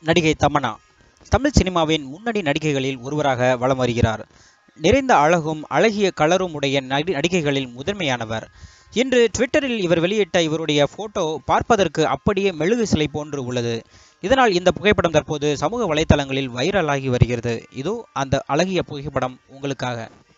நடிகை தமன்னா தமிழ் சினிமாவின் முன்னணி நடிகைகளில் ஒருவராக வலம் வருகிறார் நிறைந்த அழகும் அழகிய கலரும் உடைய நடி நடிகைகளில் முதன்மையானவர் இன்று ட்விட்டரில் இவர் வெளியிட்ட இவருடைய போட்டோ பார்ப்பதற்கு அப்படியே மெழுகு சிலை போன்று உள்ளது இதனால் இந்த புகைப்படம் தற்போது சமூக வலைத்தளங்களில் வைரலாகி வருகிறது இதோ அந்த அழகிய புகைப்படம் உங்களுக்காக